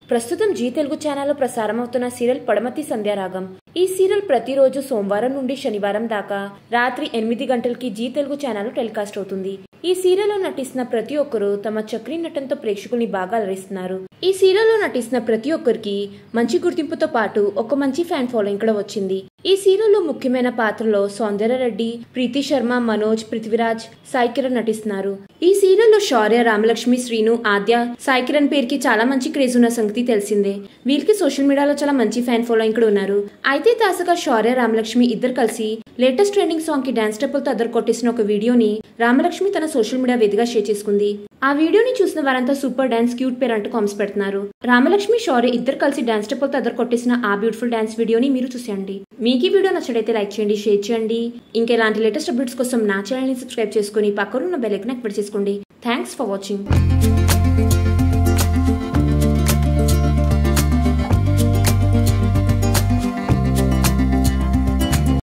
ప్రస్తుతం జీ తెలుగు ఛానల్లో ప్రసారమవుతున్న సీరియల్ పడమతి సంధ్యారాగం ఈ సీరియల్ ప్రతిరోజు సోమవారం నుండి శనివారం దాకా రాత్రి ఎనిమిది గంటలకి జీ తెలుగు ఛానల్ టెలికాస్ట్ అవుతుంది ఈ సీరియల్లో నటిస్తున్న ప్రతి ఒక్కరూ తమ చక్రీ నటనతో ప్రేక్షకుల్ని బాగా అలరిస్తున్నారు ఈ సీరియల్లో నటిస్తున్న ప్రతి ఒక్కరికి మంచి గుర్తింపుతో పాటు ఒక మంచి ఫ్యాన్ ఫాలోయింగ్ కూడా వచ్చింది ఈ సీరియల్లో ముఖ్యమైన పాత్రలో సౌందర్య రెడ్డి ప్రీతి శర్మ మనోజ్ పృథ్వీరాజ్ సాయి కిరణ్ నటిస్తున్నారు ఈ సీరియల్లో శౌర్య రామలక్ష్మి శ్రీను ఆద్య సాయి కిరణ్ పేరుకి చాలా మంచి క్రేజ్ ఉన్న సంగతి తెలిసిందే వీళ్ళకి సోషల్ మీడియాలో చాలా మంచి ఫ్యాన్ ఫాలోయింగ్ కూడా ఉన్నారు అయితే తాజాగా శౌర్య రామలక్ష్మి ఇద్దరు కలిసి లేటెస్ట్ ట్రెండింగ్ సాంగ్ కి డాన్స్ స్టెప్పులతో అద్దరు కొట్టేసిన ఒక వీడియోని రామలక్ష్మి తన సోషల్ మీడియా వేదిగా షేర్ చేసుకుంది ఆ వీడియోని చూసిన వారంతా సూపర్ డాన్స్ క్యూట్ పేరు అంటూ కామెంట్స్ పెడుతున్నారు రామలక్ష్మి శౌర్య ఇద్దరు కలిసి డాన్స్ స్టెప్పులతో అద్దరు కొట్టేసిన ఆ బ్యూటిఫుల్ డాన్స్ వీడియోని మీరు చూసేయండి మీకు ఈ వీడియో నచ్చడైతే లైక్ చేయండి షేర్ చేయండి ఇంకా ఇలాంటి లేటెస్ట్ అప్డేట్స్ కోసం నా ఛానల్ ని సబ్స్క్రైబ్ చేసుకుని పక్కనున్న బెల్ ఐకన్ యాక్టివేట్ చేసుకోండి థ్యాంక్స్ ఫర్ వాచింగ్